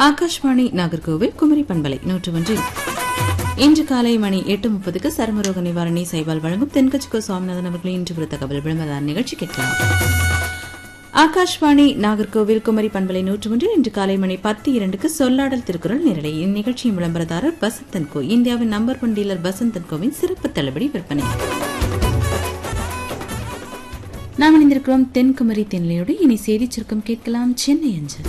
ஆகாஷ்வாணி நாகர்கோவில் குமரி பண்பலை நூற்று ஒன்றில் இன்று காலை மணி எட்டு முப்பதுக்கு சருமரோக நிவாரணி சைபால் வழங்கும் தென்கட்சிக்கோ சுவாமிநாதன் அவர்களின் இன்று ஒரு தகவல் விளம்பரதார் நிகழ்ச்சி கேட்கலாம் ஆகாஷ்வாணி நாகர்கோவில் குமரி பண்பலை நூற்று ஒன்றில் இன்று காலை மணி பத்து இரண்டுக்கு சொல்லாடல் திருக்குறள் நேரலை இந்நிகழ்ச்சியின் விளம்பரதாரர் பசந்தன் கோ இந்தியாவின் நம்பர் ஒன் டீலர் பசந்தன் கோவின் சிறப்பு தள்ளுபடி விற்பனை நாம் இணைந்திருக்கிறோம் தென்குமரி தென்னிலையோடு இனி செய்திச் சுருக்கம் கேட்கலாம் சென்னை அஞ்சல்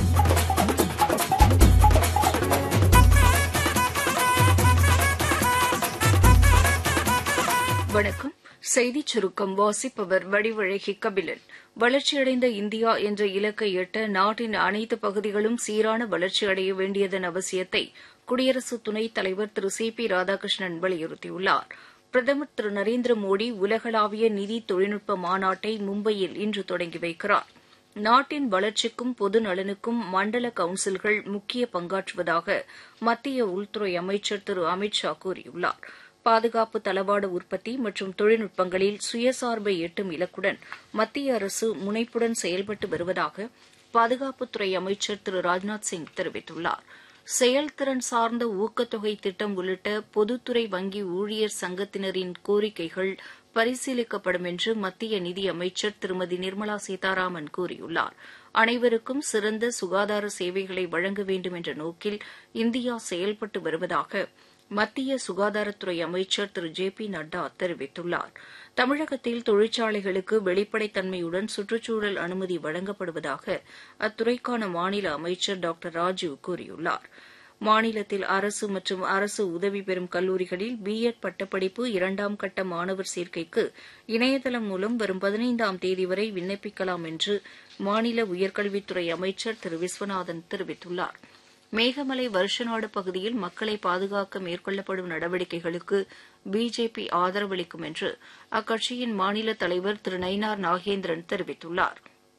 வணக்கம் செய்திச் சுருக்கம் வாசிப்பவர் வடிவழகி கபிலன் வளர்ச்சியடைந்த இந்தியா என்ற இலக்கை எட்ட நாட்டின் அனைத்து பகுதிகளும் சீரான வளர்ச்சியடைய வேண்டியதன் அவசியத்தை குடியரசு துணைத் தலைவர் திரு சி பி ராதாகிருஷ்ணன் வலியுறுத்தியுள்ளார் பிரதமர் திரு நரேந்திர மோடி உலகளாவிய நிதி தொழில்நுட்ப மாநாட்டை மும்பையில் இன்று தொடங்கி வைக்கிறார் நாட்டின் வளர்ச்சிக்கும் பொது நலனுக்கும் மண்டல கவுன்சில்கள் முக்கிய பங்காற்றுவதாக மத்திய உள்துறை அமைச்சர் திரு அமித் ஷா கூறியுள்ளார் பாதுகாப்பு தளவாட உற்பத்தி மற்றும் தொழில்நுட்பங்களில் சுயசார்பை எட்டும் இலக்குடன் மத்திய அரசு முனைப்புடன் செயல்பட்டு வருவதாக பாதுகாப்புத்துறை அமைச்சர் திரு ராஜ்நாத் சிங் தெரிவித்துள்ளார் செயல்திறன் சார்ந்த ஊக்கத்தொகை திட்டம் உள்ளிட்ட பொதுத்துறை வங்கி ஊழியர் சங்கத்தினரின் கோரிக்கைகள் பரிசீலிக்கப்படும் என்று மத்திய நிதி அமைச்சர் திருமதி நிர்மலா சீதாராமன் கூறியுள்ளார் அனைவருக்கும் சிறந்த சுகாதார சேவைகளை வழங்க வேண்டும் என்ற நோக்கில் இந்தியா செயல்பட்டு வருவதாக மத்திய சுகாதாரத்துறை அமைச்சர் திரு ஜே பி நட்டா தெரிவித்துள்ளார் தமிழகத்தில் தொழிற்சாலைகளுக்கு வெளிப்படைத்தன்மையுடன் சுற்றுச்சூழல் அனுமதி வழங்கப்படுவதாக அத்துறைக்கான மாநில அமைச்சர் டாக்டர் ராஜு கூறியுள்ளார் மாநிலத்தில் அரசு மற்றும் அரசு உதவி பெறும் கல்லூரிகளில் பி எட் பட்டப்படிப்பு இரண்டாம் கட்ட மாணவர் சேர்க்கைக்கு இணையதளம் மூலம் வரும் பதினைந்தாம் தேதி வரை விண்ணப்பிக்கலாம் என்று மாநில உயர்கல்வித்துறை அமைச்சர் திரு விஸ்வநாதன் தெரிவித்துள்ளாா் மேகமலை வருஷநாடு பகுதியில் மக்களை பாதுகாக்க மேற்கொள்ளப்படும் நடவடிக்கைகளுக்கு பிஜேபி ஆதரவளிக்கும் என்று அக்கட்சியின் மாநில தலைவர் திரு நயினார் நாகேந்திரன் தெரிவித்துள்ளார்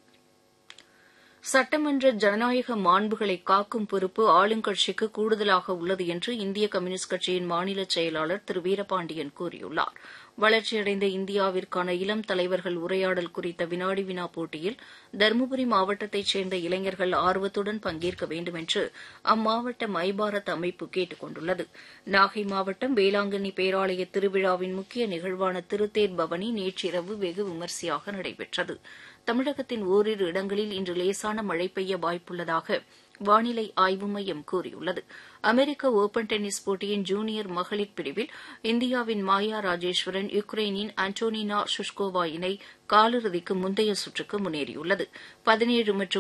சட்டமன்ற ஜனநாயக மாண்புகளை காக்கும் பொறுப்பு ஆளுங்கட்சிக்கு கூடுதலாக உள்ளது என்று இந்திய கம்யூனிஸ்ட் கட்சியின் மாநில செயலாளர் திரு வீரபாண்டியன் கூறியுள்ளார் வளர்ச்சியடைந்த இந்தியாவிற்கான இளம் தலைவர்கள் உரையாடல் குறித்த வினாடி வினா போட்டியில் தருமபுரி மாவட்டத்தைச் சேர்ந்த இளைஞர்கள் ஆர்வத்துடன் பங்கேற்க வேண்டும் என்று அம்மாவட்ட மைபாரத் அமைப்பு கேட்டுக் கொண்டுள்ளது நாகை மாவட்டம் வேளாங்கண்ணி பேராலய திருவிழாவின் முக்கிய நிகழ்வான திருத்தேர் பவனி நேற்றிரவு வெகு விமரிசையாக நடைபெற்றது தமிழகத்தின் ஓரிரு இடங்களில் இன்று லேசான மழை பெய்ய வாய்ப்புள்ளதாக வானிலை ஆய்வு மையம் கூறியுள்ளது அமெரிக்க ஒபன் டென்னிஸ் போட்டியின் ஜூனியர் மகளிர் பிரிவில் இந்தியாவின் மாயா ராஜேஸ்வரன் யுக்ரைனின் அன்டோனினா ஷுஷ்கோவா இணை காலிறுதிக்கு முந்தைய சுற்றுக்கு முன்னேறியுள்ளது பதினேழு மற்றும்